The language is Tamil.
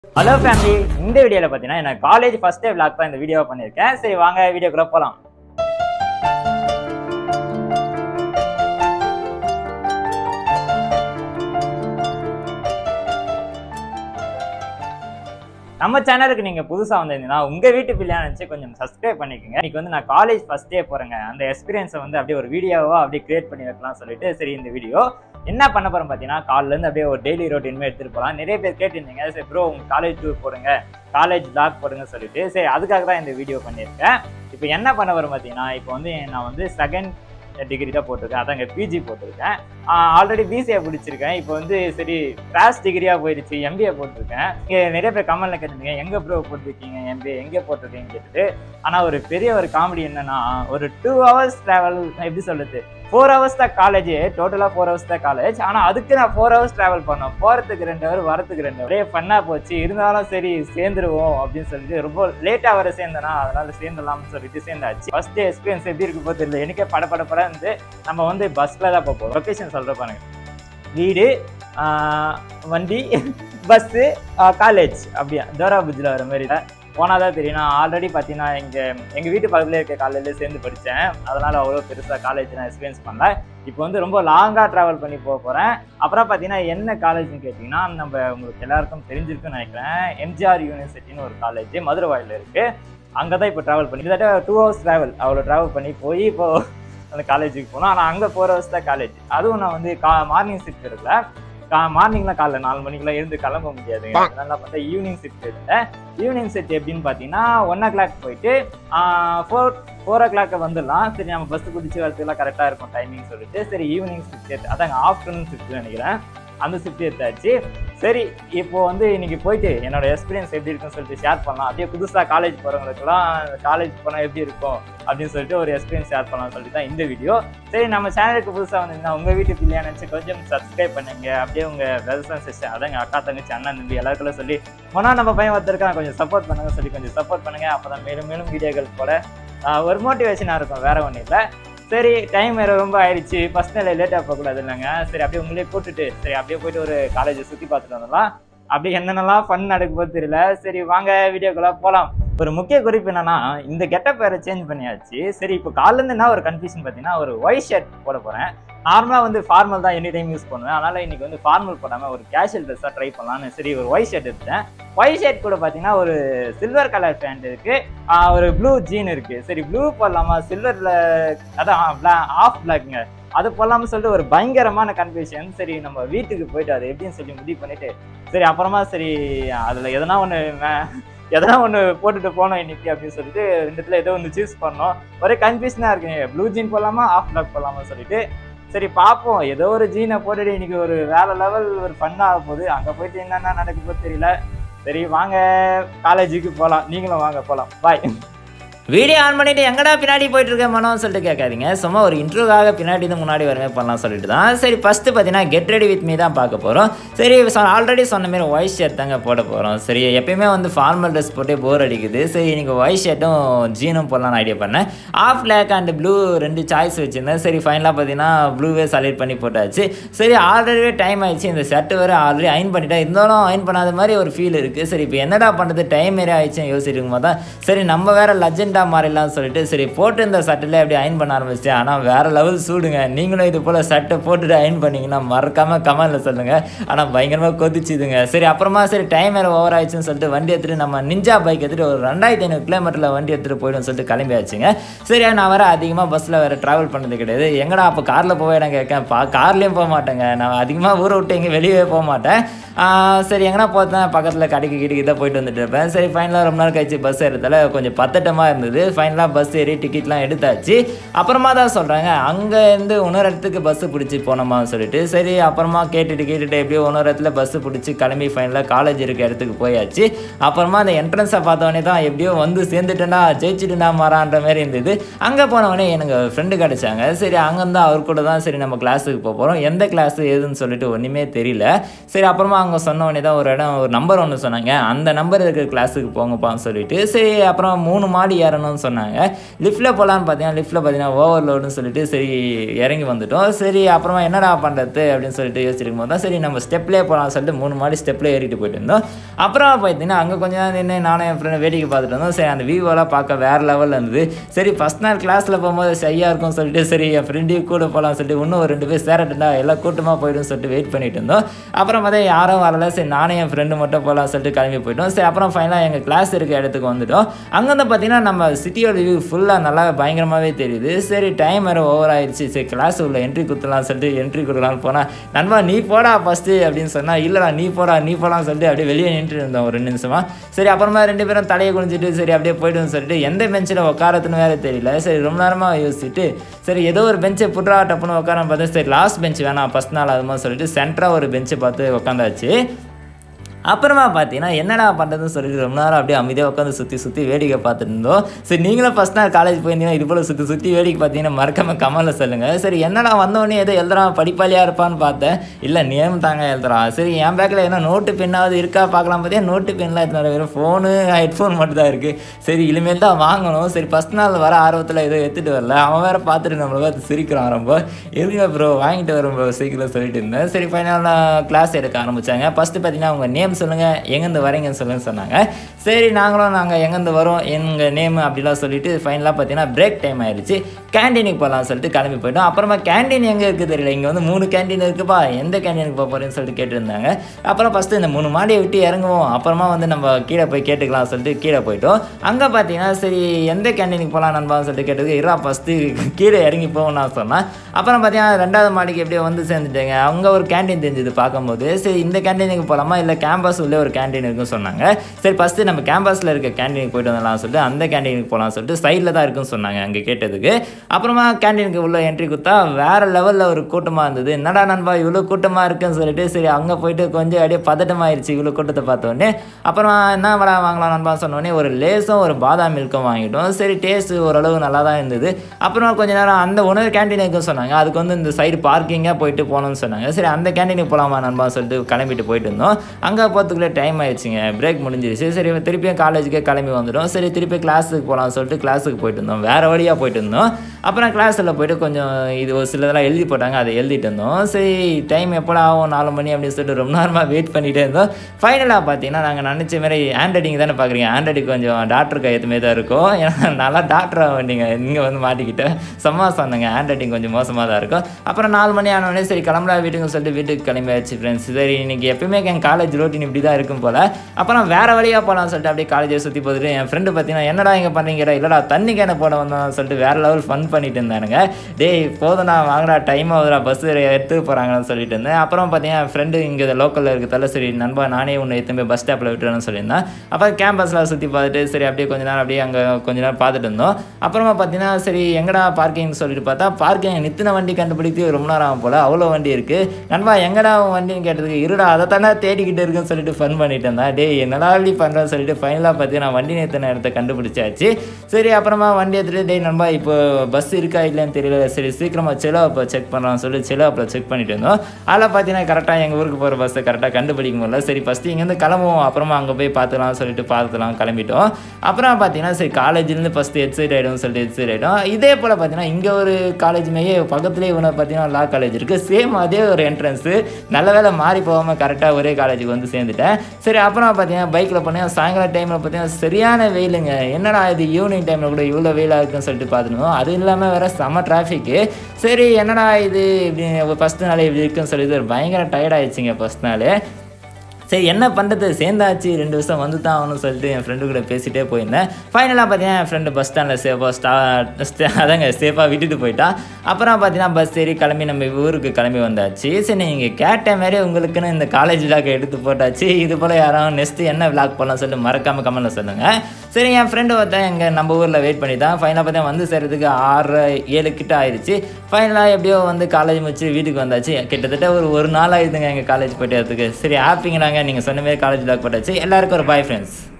ஹலோ ஃபேமிலி இந்த வீடியோவில் பார்த்தீங்கன்னா எனக்கு காலேஜ் ஃபர்ஸ்ட் டே vlog தான் இந்த வீடியோ பண்ணியிருக்கேன் சரி வாங்க வீடியோக்குள்ள போகலாம் நம்ம சேனலுக்கு நீங்கள் புதுசாக வந்திருந்தீங்கன்னா உங்கள் வீட்டு பிள்ளையா நினச்சி கொஞ்சம் சப்ஸ்கிரைப் பண்ணிக்கோங்க இன்னைக்கு வந்து நான் காலேஜ் ஃபர்ஸ்ட் டே போகிறேங்க அந்த எக்ஸ்பீரியன்ஸை வந்து அப்படியே ஒரு வீடியோவாக அப்படியே கிரியேட் பண்ணி வைக்கலாம் சொல்லிட்டு சரி இந்த வீடியோ என்ன பண்ண போகிறோம் பார்த்தீங்கன்னா காலிலேருந்து அப்படியே ஒரு டெய்லி ரொட்டீன் எடுத்துகிட்டு போகலாம் நிறைய பேர் கேட்டிருந்தீங்க சரி ப்ரோ உங்கள் காலேஜ் டூர் போடுங்க காலேஜ் லாக் போடுங்க சொல்லிட்டு சரி அதுக்காக தான் இந்த வீடியோ பண்ணியிருக்கேன் இப்போ என்ன பண்ண வரும் பார்த்தீங்கன்னா இப்போ வந்து நான் வந்து செகண்ட் டிகிரி தான் போட்டிருக்கேன் அதாங்க பிஜி போட்டிருக்கேன் ஆல்ரெடி பிசிஏ பிடிச்சிருக்கேன் இப்போ வந்து சரி கிராஸ் டிகிரியாக போயிடுச்சு எம்பிஏ போட்டிருக்கேன் இங்கே நிறைய பேர் கமெண்ட்ல கேட்டிருந்தீங்க எங்கே ப்ரோ போட்டிருக்கீங்க எம்பிஏ எங்கே போட்டிருக்கீங்கன்னு கேட்டுட்டு ஆனால் ஒரு பெரிய ஒரு காமெடி என்னன்னா ஒரு டூ ஹவர்ஸ் ட்ராவல் எப்படி சொல்லுது ஃபோர் ஹவர்ஸ் தான் காலேஜ் டோட்டலாக ஃபோர் ஹவர்ஸ் தான் காலேஜ் ஆனால் அதுக்கு நான் ஃபோர் ஹவர்ஸ் ட்ராவல் பண்ணோம் போகிறதுக்கு ரெண்டு ஹவர் வரதுக்கு ரெண்டு ஹவர் ஃபன்னாக போச்சு இருந்தாலும் சரி சேர்ந்துருவோம் அப்படின்னு சொல்லிட்டு ரொம்ப லேட்டாக வர சேர்ந்தனா அதனால சேர்ந்துடலாம்னு சொல்லிட்டு சேர்ந்தாச்சு ஃபர்ஸ்ட் எக்ஸ்பீரியன்ஸ் எப்படி இருக்கு போது தெரியல எனக்கே படபடப்பட இருந்து நம்ம வந்து பஸ்ஸில் தான் போகிறோம் லொக்கேஷன் சொல்கிற பாருங்க வீடு ஆஹ், வண்டி பஸ்ஸு காலேஜ் அப்படியா தோரா புஜில் வர மாதிரி தான் போனால் தான் தெரியும் நான் ஆல்ரெடி பார்த்தீங்கன்னா எங்கள் எங்கள் வீட்டு பக்கத்துல இருக்க காலேஜில் சேர்ந்து படித்தேன் அதனால் அவ்வளோ பெருசாக காலேஜ் நான் எக்ஸ்பீரியன்ஸ் பண்ணல இப்போ வந்து ரொம்ப லாங்காக ட்ராவல் பண்ணி போக போகிறேன் அப்புறம் பார்த்தீங்கன்னா என்ன காலேஜ்னு கேட்டிங்கன்னா நம்ம உங்களுக்கு எல்லாருக்கும் தெரிஞ்சிருக்குன்னு நினைக்கிறேன் எம்ஜிஆர் யூனிவர்சிட்டின்னு ஒரு காலேஜ் மதுரை வாயில இருக்குது அங்கே தான் இப்போ ட்ராவல் பண்ணி கிட்டத்தட்ட டூ ஹவர்ஸ் ட்ராவல் அவ்வளோ ட்ராவல் பண்ணி போய் இப்போ அந்த காலேஜுக்கு போனோம் ஆனால் அங்கே ஃபோர் ஹவர்ஸ் தான் காலேஜ் அதுவும் நான் வந்து கா மார்னிங் ஷிஃப்ட் எடுக்கல கா மார்னிங்லாம் காலைல நாலு மணிக்கெல்லாம் எழுந்து கிளம்ப முடியாது அதனால பார்த்தா ஈவினிங் ஷிஃப்ட் எடுத்தேன் ஈவினிங் ஷிஃப்ட் எப்படின்னு பார்த்தீங்கன்னா ஒன் ஓ கிளாக் போயிட்டு ஃபோர் ஃபோர் ஓ கிளாக் வந்துடலாம் சரி நம்ம பஸ் பிடிச்சி வரதுக்குலாம் கரெக்டாக இருக்கும் டைமிங் சொல்லிட்டு சரி ஈவினிங் ஷிஃப்ட் எடுத்து அதாங்க ஆஃப்டர்நூன் ஷிஃப்ட் நினைக்கிறேன் அந்த ஷிஃப்ட் எடுத்தாச்சு சரி இப்போ வந்து இன்னைக்கு போயிட்டு என்னோட எக்ஸ்பீரியன்ஸ் எப்படி இருக்குன்னு சொல்லிட்டு ஷேர் பண்ணலாம் அப்படியே புதுசாக காலேஜ் போகிறவங்களுக்குலாம் காலேஜ் போனால் எப்படி இருக்கும் அப்படின்னு சொல்லிட்டு ஒரு எக்ஸ்பீரியன்ஸ் ஷேர் பண்ணலாம்னு சொல்லிட்டு தான் இந்த வீடியோ சரி நம்ம சேனலுக்கு புதுசாக வந்தீங்கன்னா உங்கள் வீட்டு பிள்ளையா நினச்சி கொஞ்சம் சப்ஸ்கிரைப் பண்ணுங்க அப்படியே உங்கள் பிரதர்ஸ் அண்ட் சிஸ்டர் அதாங்க அக்கா தங்கச்சி அண்ணன் தம்பி எல்லாருக்குள்ள சொல்லி மொனா நம்ம பையன் ஒருத்தருக்கான் கொஞ்சம் சப்போர்ட் பண்ணுங்க சொல்லி கொஞ்சம் சப்போர்ட் பண்ணுங்க அப்போ தான் மேலும் மேலும் வீடியோக்கள் போட ஆஹ், ஒரு மோட்டிவேஷனாக இருக்கும் வேற ஒன்றும் இல்லை சரி டைம் வேறு ரொம்ப ஆயிடுச்சு ஃபஸ்ட் நாள் லேட்டாக போகக்கூடாது இல்லைங்க சரி அப்படியே உங்களே கூட்டுட்டு சரி அப்படியே போயிட்டு ஒரு காலேஜை சுற்றி பார்த்துட்டு வந்துடலாம் அப்படி என்னென்னலாம் ஃபன் நடக்க போது தெரியல சரி வாங்க வீடியோக்குள்ள போகலாம் ஒரு முக்கிய குறிப்பு என்னன்னா இந்த கெட்டப் வேறு சேஞ்ச் பண்ணியாச்சு சரி இப்போ காலேருந்து என்ன ஒரு கன்ஃபியூஷன் பார்த்தீங்கன்னா ஒரு ஒயிட் ஷர்ட் போட போகிறேன் நார்மலாக வந்து ஃபார்மல் தான் எனி டைம் யூஸ் பண்ணுவேன் அதனால் இன்னைக்கு வந்து ஃபார்மல் போடாமல் ஒரு கேஷுவல் ட்ரெஸ்ஸாக ட்ரை பண்ணலாம்னு சரி ஒரு ஒயிட் ஷர்ட் எடுத்தேன் ஒயிட் ஷர்ட் கூட பார்த்தீங்கன்னா ஒரு சில்வர் கலர் பேண்ட் இருக்கு ஆஹ் ஒரு ப்ளூ ஜீன் இருக்கு சரி ப்ளூ போடலாமா சில்வரில் அதான் ஆஃப் பிளாக்ங்க அது போடலாம்னு சொல்லிட்டு ஒரு பயங்கரமான கன்ஃபியூஷன் சரி நம்ம வீட்டுக்கு போயிட்டு அது எப்படின்னு சொல்லி முடிவு பண்ணிட்டு சரி அப்புறமா சரி அதில் எதனா ஒன்று எதனா ஒன்று போட்டுட்டு போனோம் இன்னைக்கு அப்படின்னு சொல்லிட்டு ரெண்டுத்துல ஏதோ ஒன்று சூஸ் பண்ணோம் ஒரே கன்ஃபியூஷனாக இருக்குங்க ப்ளூ ஜீன் போடலாமா ஆஃப் பிளாக் போடலாமா சொல்லிட்டு சரி பார்ப்போம் ஏதோ ஒரு ஜீனை போட்டுட்டு இன்னைக்கு ஒரு வேற லெவல் ஒரு ஃபன் ஆக போகுது அங்கே போயிட்டு என்னென்ன நடக்க போகுது தெரியல சரி வாங்க காலேஜுக்கு போகலாம் நீங்களும் வாங்க போகலாம் பாய் வீடியோ ஆன் பண்ணிட்டு எங்கடா பின்னாடி போயிட்டு இருக்க மனோன்னு சொல்லிட்டு கேட்காதீங்க சும்மா ஒரு இன்ட்ரோக்காக பின்னாடி இருந்து முன்னாடி வரவே பண்ணலாம் சொல்லிட்டு தான் சரி ஃபஸ்ட்டு பார்த்தீங்கன்னா கெட் ரெடி வித் மீ தான் பார்க்க போகிறோம் சரி ஆல்ரெடி சொன்ன மாதிரி ஒயிட் ஷர்ட் தாங்க போட போகிறோம் சரி எப்பயுமே வந்து ஃபார்மல் ட்ரெஸ் போட்டே போர் அடிக்குது சரி இன்னைக்கு ஒயிட் ஷர்ட்டும் ஜீனும் போடலாம்னு ஐடியா பண்ணேன் ஆஃப் பிளாக் அண்ட் ப்ளூ ரெண்டு சாய்ஸ் வச்சுருந்தேன் சரி ஃபைனலாக பார்த்தீங்கன்னா ப்ளூவே செலக்ட் பண்ணி போட்டாச்சு சரி ஆல்ரெடி டைம் ஆயிடுச்சு இந்த ஷர்ட் வேறு ஆல்ரெடி அயன் பண்ணிட்டேன் இருந்தாலும் அயன் பண்ணாத மாதிரி ஒரு ஃபீல் இருக்குது சரி இப்போ என்னடா பண்ணுறது டைம் வேறு ஆயிடுச்சுன்னு யோசிச்சிருக்கும் போது தான் சரி நம்ம வேறு லெஜெண்டாக மாறிடலாம்னு சொல்லிட்டு சரி போட்டு இந்த சட்டில் அப்படி அயன் பண்ண ஆரம்பிச்சிட்டேன் ஆனால் வேறு லெவல் சூடுங்க நீங்களும் இது போல் சட்டை போட்டுட்டு அயன் பண்ணீங்கன்னா மறக்காமல் கமெண்டில் சொல்லுங்கள் ஆனால் பயங்கரமாக கொதிச்சுதுங்க சரி அப்புறமா சரி டைம் வேறு ஓவர் ஆயிடுச்சுன்னு சொல்லிட்டு வண்டி எடுத்துகிட்டு நம்ம நிஞ்சா பைக் எடுத்துகிட்டு ஒரு ரெண்டாயிரத்தி ஐநூறு கிலோமீட்டரில் வண்டி எடுத்துகிட்டு போயிடும் சொல்லிட்டு கிளம்பி ஆச்சுங்க சரி நான் வேறு அதிகமாக பஸ்ஸில் வேறு ட்ராவல் பண்ணது கிடையாது எங்கடா அப்போ காரில் போவே நான் கேட்கேன் பா கார்லேயும் போக மாட்டேங்க நான் அதிகமாக ஊரை விட்டு எங்கே வெளியே போக மாட்டேன் ஆஹ் சரி எங்கன்னா போத்தேன் பக்கத்தில் கடைக்கு கிடிக்கு தான் போயிட்டு வந்துட்டு இருப்பேன் சரி ஃபைனலாக ரொம்ப நேரம் கழிச்சு பஸ் ஏறதால கொஞ்சம் பத்தட்டமாக இருந்தது ஃபைனலாக பஸ் ஏறி டிக்கெட்லாம் எடுத்தாச்சு அப்புறமா தான் சொல்கிறாங்க அங்கேருந்து இன்னொரு இடத்துக்கு பஸ்ஸு பிடிச்சி போனோமான்னு சொல்லிட்டு சரி அப்புறமா கேட்டுட்டு கேட்டுட்டு எப்படியோ இன்னொரு இடத்துல பஸ்ஸு பிடிச்சி கிளம்பி ஃபைனலாக காலேஜ் இருக்க இடத்துக்கு போயாச்சு அப்புறமா அந்த என்ட்ரன்ஸை பார்த்தோன்னே தான் எப்படியோ வந்து சேர்ந்துட்டேன்னா ஜெயிச்சுட்டுனா மாறான்ற மாதிரி இருந்தது அங்கே போனவொடனே எனக்கு ஃப்ரெண்டு கிடச்சாங்க சரி அங்கேருந்து அவர் கூட தான் சரி நம்ம கிளாஸுக்கு போக போகிறோம் எந்த கிளாஸ் எதுன்னு சொல்லிட்டு ஒன்றுமே தெரியல சரி அப்புறமா அவங்க சொன்ன உடனே தான் ஒரு இடம் ஒரு நம்பர் ஒன்று சொன்னாங்க அந்த நம்பர் இருக்கிற கிளாஸுக்கு போங்கப்பான்னு சொல்லிட்டு சரி அப்புறம் மூணு மாடி ஏற ஏறணும்னு சொன்னாங்க லிஃப்ட்டில் போகலான்னு பார்த்தீங்கன்னா லிஃப்ட்டில் பார்த்தீங்கன்னா ஓவர்லோடுன்னு சொல்லிட்டு சரி இறங்கி வந்துட்டோம் சரி அப்புறமா என்னடா பண்ணுறது அப்படின்னு சொல்லிட்டு யோசிச்சிருக்கும் போது தான் சரி நம்ம ஸ்டெப்லேயே போகலாம்னு சொல்லிட்டு மூணு மாடி ஸ்டெப்லேயே ஏறிட்டு போயிட்டு இருந்தோம் அப்புறம் பார்த்தீங்கன்னா அங்கே கொஞ்ச நேரம் நின்று நானும் என் ஃப்ரெண்டு வேடிக்கை பார்த்துட்டு இருந்தோம் சரி அந்த வியூவெல்லாம் பார்க்க வேறு லெவலில் இருந்தது சரி ஃபஸ்ட் நாள் கிளாஸில் போகும்போது சரியாக இருக்கும்னு சொல்லிட்டு சரி என் ஃப்ரெண்டையும் கூட போகலாம்னு சொல்லிட்டு இன்னும் ஒரு ரெண்டு பேர் சேரட்டுண்டா எல்லாம் கூட்டமாக போய்டும் சொல்லிட்டு வெயிட் பண்ணிட்டு இருந்தோம் அப்புறம் பார்த்தா யாரும் வரல சரி நானும் என் ஃப்ரெண்டு மட்டும் போகலாம் சொல்லிட்டு கிளம்பி போயிட்டோம் சரி அப்புறம் ஃபைனலாக எங்கள் கிளாஸ் இருக்க இடத்துக்கு வந்துட்டோம் அங்கே வந்து பார்த்தீங்கன்னா நம்ம சிட்டியோட வியூ ஃபுல்லாக நல்லா பயங்கரமாகவே தெரியுது சரி டைம் வேறு ஓவர் ஆயிடுச்சு சரி கிளாஸ் உள்ள என்ட்ரி குத்தலாம் சொல்லிட்டு என்ட்ரி கொடுக்கலாம்னு போனால் நண்பா நீ போடா ஃபஸ்ட்டு அப்படின்னு சொன்னால் இல்லைடா நீ போடா நீ போடான்னு சொல்லிட்டு அப்படியே வெளியே நின்று இருந்தோம் ஒரு ரெண்டு நிமிஷமா சரி அப்புறமா ரெண்டு பேரும் தலையை குனிஞ்சிட்டு சரி அப்படியே போய்ட்டு சொல்லிட்டு எந்த பெஞ்சில் உட்காரத்துன்னு வேறு தெரியல சரி ரொம்ப நேரமாக யோசிச்சுட்டு சரி ஏதோ ஒரு பெஞ்சை புட்ரா டப்புன்னு உட்கார பார்த்தா சரி லாஸ்ட் பெஞ்ச் வேணாம் ஃபஸ்ட் நாள் அது மாதிரி சொல்லிட்டு சென்டராக ஒரு பெஞ்சை பார்த்து உட்காந்தாச்சு அப்புறமா பார்த்தீங்கன்னா என்னடா பண்ணுறதுன்னு சொல்லிட்டு ரொம்ப நேரம் அப்படியே அமைதியாக உட்காந்து சுற்றி சுற்றி வேடிக்கை பார்த்துட்டு இருந்தோம் சரி நீங்களும் ஃபஸ்ட் நாள் காலேஜ் போயிருந்தீங்கன்னா இது போல் சுற்றி சுற்றி வேடிக்கை பார்த்தீங்கன்னா மறக்காம கமலில் சொல்லுங்கள் சரி என்னடா வந்தவொடனே ஏதோ எழுதுறான் படிப்பாளியாக இருப்பான்னு பார்த்தேன் இல்லை நேம் தாங்க எழுதுறான் சரி என் பேக்கில் என்ன நோட்டு பெண்ணாவது இருக்கா பார்க்கலாம் பார்த்தியா நோட்டு பெண்லாம் எடுத்து வெறும் ஃபோனு ஹெட்ஃபோன் மட்டும் தான் இருக்குது சரி இனிமேல் தான் வாங்கணும் சரி ஃபஸ்ட் நாள் வர ஆர்வத்தில் ஏதோ எடுத்துகிட்டு வரல அவன் வேறு பார்த்துட்டு நம்மளை பார்த்து சிரிக்கிறான் ரொம்ப இருங்க ப்ரோ வாங்கிட்டு வரும் ப்ரோ சீக்கிரம் சொல்லிட்டு இருந்தேன் சரி ஃபைனலாக கிளாஸ் எடுக்க ஆரம்பித்தாங்க ஃபஸ்ட்டு பார்த்தீங்கன்னா அவங்க நேம் சொல்லுங்கள் எங்கேருந்து வரீங்கன்னு சொல்லுங்க சொன்னாங்க சரி நாங்களும் நாங்கள் எங்கேருந்து வரோம் எங்கள் நேம் அப்படிலாம் சொல்லிட்டு ஃபைனலாக பார்த்தீங்கன்னா பிரேக் டைம் ஆயிடுச்சு கேண்டீனுக்கு போகலாம்னு சொல்லிட்டு கிளம்பி போயிட்டோம் அப்புறமா கேண்டீன் எங்கே இருக்குது தெரியல இங்கே வந்து மூணு கேண்டீன் இருக்குப்பா எந்த கேண்டீனுக்கு போக போகிறேன்னு சொல்லிட்டு கேட்டிருந்தாங்க அப்புறம் ஃபஸ்ட்டு இந்த மூணு மாடியை விட்டு இறங்குவோம் அப்புறமா வந்து நம்ம கீழே போய் கேட்டுக்கலாம் சொல்லிட்டு கீழே போயிட்டோம் அங்கே பார்த்தீங்கன்னா சரி எந்த கேண்டீனுக்கு போகலாம் நண்பான்னு சொல்லிட்டு கேட்டதுக்கு இரா ஃபஸ்ட்டு கீழே இறங்கி போவோம் நான் சொன்னேன் அப்புறம் பார்த்தீங்கன்னா ரெண்டாவது மாடிக்கு எப்படியோ வந்து சேர்ந்துட்டேங்க அங்கே ஒரு கேண்டீன் தெரிஞ்சது பார்க்கும்போது சரி இந்த கேண்டீனுக்கு போகலாமா இல்லை கேம்பஸ் உள்ளே ஒரு கேண்டீன் இருக்குன்னு சொன்னாங்க சரி ஃபஸ்ட்டு நம்ம கேம்பஸில் இருக்க கேண்டீனுக்கு போயிட்டு வந்துடலாம் சொல்லிட்டு அந்த கேண்டீனுக்கு போகலாம் சொல்லிட்டு சைடில் தான் இருக்குன்னு சொன்னாங்க அங்கே கேட்டதுக்கு அப்புறமா கேண்டீனுக்கு உள்ள என்ட்ரி கொடுத்தா வேறு லெவலில் ஒரு கூட்டமாக இருந்தது என்னடா நண்பா இவ்வளோ கூட்டமாக இருக்குன்னு சொல்லிட்டு சரி அங்கே போயிட்டு கொஞ்சம் அப்படியே பதட்டமாயிருச்சு இவ்வளோ கூட்டத்தை பார்த்தோன்னே அப்புறமா என்ன வடை வாங்கலாம் நண்பா சொன்னோடனே ஒரு லேஸும் ஒரு பாதாம் மில்க்கும் வாங்கிட்டோம் சரி டேஸ்ட் ஓரளவு நல்லா தான் இருந்தது அப்புறமா கொஞ்ச நேரம் அந்த உணவு கேண்டீன் இருக்குன்னு சொன்னாங்க அதுக்கு வந்து இந்த சைடு பார்க்கிங்காக போயிட்டு போகணும்னு சொன்னாங்க சரி அந்த கேண்டீனுக்கு போகலாமா நண்பா சொல்லிட்டு கிளம்பிட்டு போயிட்டு இருந்தோம் அங்கே போகிறதுக்குள்ளே டைம் ஆயிடுச்சுங்க பிரேக் முடிஞ்சிருச்சு சரி திருப்பியும் காலேஜுக்கே கிளம்பி வந்துட்டோம் சரி திருப்பி கிளாஸுக்கு போகலாம்னு சொல்லிட்டு கிளாஸுக்கு போயிட்டு இருந்தோம் வேறு வழியாக போயிட்டு இருந்தோம் அப்புறம் கிளாஸில் போயிட்டு கொஞ்சம் இது ஒரு சிலதெல்லாம் எழுதி போட்டாங்க அதை எழுதிட்டு இருந்தோம் சரி டைம் எப்போடா ஆகும் நாலு மணி அப்படின்னு சொல்லிட்டு ரொம்ப நேரமாக வெயிட் பண்ணிகிட்டே இருந்தோம் ஃபைனலாக பார்த்தீங்கன்னா நாங்கள் நினச்ச மாதிரி ஹேண்ட் ரைட்டிங் தானே பார்க்குறீங்க ஹேண்ட் ரைட்டிங் கொஞ்சம் டாக்டர் கையத்துமே தான் இருக்கும் ஏன்னா நல்லா டாக்டர் ஆக வேண்டிங்க இங்கே வந்து மாட்டிக்கிட்டேன் சும்மா சொன்னாங்க ஹேண்ட் ரைட்டிங் கொஞ்சம் மோசமாக தான் இருக்கும் அப்புறம் நாலு மணி ஆனோடனே சரி கிளம்புறா வீட்டுக்கு சொல்லிட்டு வீட்டுக்கு கிளம்பியாச்சு ஃப்ரெண்ட்ஸ் சரி இன்னைக்கு எப்பயுமே என் காலேஜ் ரோட்டின் இப்படி தான் இருக்கும் போல் அப்புறம் வேறு வழியாக போகலாம்னு சொல்லிட்டு அப்படியே காலேஜை சுற்றி போட்டுட்டு என் ஃப்ரெண்டு பார்த்தீங்கன்னா என்னடா இங்கே பண்ணுறீங்கடா இல்லைடா தண்ணி கேனை போட வந்தோம் சொல்லிட்டு வேறு லெவல் ஃபன் பண்ணிட்டு இருந்தானுங்க டேய் போதும்டா வாங்கடா டைம் ஆகுதுடா பஸ் எடுத்து போகிறாங்கன்னு சொல்லிட்டு இருந்தேன் அப்புறம் பார்த்தீங்கன்னா என் ஃப்ரெண்டு இங்கே லோக்கலில் இருக்கிறதால சரி நண்பா நானே உன்னை எடுத்து போய் பஸ் ஸ்டாப்பில் விட்டுறேன்னு சொல்லியிருந்தேன் அப்புறம் கேம்பஸில் சுற்றி பார்த்துட்டு சரி அப்படியே கொஞ்ச நேரம் அப்படியே அங்கே கொஞ்ச நேரம் பார்த்துட்டு இருந்தோம் அப்புறமா பார்த்தீங்கன்னா சரி எங்கடா பார்க்கிங் சொல்லிட்டு பார்த்தா பார்க்கிங் நித்தின வண்டி கண்டுபிடித்து ரொம்ப நேரம் ஆகும் போல் அவ்வளோ வண்டி இருக்குது நண்பா எங்கடா உன் வண்டின்னு கேட்டதுக்கு இருடா அதை தானே தேடிக்கிட்டு இருக்குன்னு சொல்லிட்டு ஃபன் பண்ணிட்டு இருந்தேன் டேய் என்னடா இப்படி பண்ணுறேன்னு சொல்லிட்டு ஃபைனலாக பார்த்து நான் வண்டி நிறுத்தின இடத்த கண்டுபிடிச்சாச்சு சரி அப்புறமா வண்டி எடுத்துகிட்டு டேய் நண்பா இப்போ பஸ் இருக்கா இல்லைன்னு தெரியல சரி சீக்கிரமாக செலவு அப்போ செக் பண்ணலாம்னு சொல்லி செலவு அப்போ செக் பண்ணிட்டு இருந்தோம் அதில் பார்த்தீங்கன்னா கரெக்டாக எங்கள் ஊருக்கு போகிற பஸ்ஸை கரெக்டாக கண்டுபிடிக்க முடியல சரி ஃபஸ்ட்டு இங்கேருந்து கிளம்புவோம் அப்புறமா அங்கே போய் பார்த்துக்கலாம் சொல்லிட்டு பார்த்துலாம் கிளம்பிட்டோம் அப்புறம் பார்த்தீங்கன்னா சரி காலேஜ்லேருந்து ஃபஸ்ட்டு எக்ஸைட் ஆகிடும் சொல்லிட்டு எக்ஸைட் ஆகிடும் இதே போல் பார்த்தீங்கன்னா இங்கே ஒரு காலேஜ் மேயே பக்கத்துலேயே ஒன்று பார்த்தீங்கன்னா லா காலேஜ் இருக்குது சேம் அதே ஒரு என்ட்ரன்ஸு நல்ல வேலை மாறி போகாமல் கரெக்டாக ஒரே காலேஜுக்கு வந்து சேர்ந்துட்டேன் சரி அப்புறம் பார்த்தீங்கன்னா பைக்கில் பண்ணேன் சாயங்காலம் டைமில் பார்த்தீங்கன்னா சரியான வெயிலுங்க என்னடா இது ஈவினிங் டைமில் கூட இவ்வளோ வெயிலாக இருக்குன்னு சொல்லிட்டு பார்த்துருந்தோம் அது இல்லாமல் வேறு செம டிராஃபிக்கு சரி என்னடா இது இப்படி ஃபஸ்ட்டு நாளே இப்படி இருக்குன்னு சொல்லிட்டு ஒரு பயங்கர டயர்ட் ஆயிடுச்சுங்க ஃபஸ்ட் நாள் சரி என்ன பண்ணுறது சேர்ந்தாச்சு ரெண்டு வருஷம் வந்து தான் ஆகணும்னு சொல்லிட்டு என் ஃப்ரெண்டு கூட பேசிகிட்டே போயிருந்தேன் ஃபைனலாக பார்த்தீங்கன்னா என் ஃப்ரெண்டு பஸ் ஸ்டாண்டில் சேஃபாக ஸ்டா ஸ்டே அதாங்க சேஃபாக விட்டுட்டு போயிட்டான் அப்புறம் பார்த்தீங்கன்னா பஸ் ஏறி கிளம்பி நம்ம ஊருக்கு கிளம்பி வந்தாச்சு சரி நீங்கள் கேட்ட மாதிரி உங்களுக்குன்னு இந்த காலேஜ் விளாக் எடுத்து போட்டாச்சு இது போல் யாரும் நெக்ஸ்ட்டு என்ன விளாக் பண்ணலாம் சொல்லிட்டு மறக்காமல் கமெண்ட்டில் சொல்லுங்கள் சரி என் ஃப்ரெண்டு ஒருத்தன் எங்கள் நம்ம ஊரில் வெயிட் பண்ணி தான் ஃபைனலாக பார்த்தா வந்து சேர்றதுக்கு ஆறு ஏழு கிட்ட ஆயிடுச்சு ஃபைனலாக எப்படியோ வந்து காலேஜ் முடிச்சு வீட்டுக்கு வந்தாச்சு கிட்டத்தட்ட ஒரு ஒரு நாள் ஆயிடுதுங்க எங்கள் காலேஜ் போயிட்டு வரதுக்கு சரி ஹாப்பிங்கிறாங்க நீங்கள் சொன்ன மாதிரி காலேஜ் லாக் போட்டாச்சு எல்லாருக்கும் ஒரு பாய் ஃப்ரெண்ட்ஸ்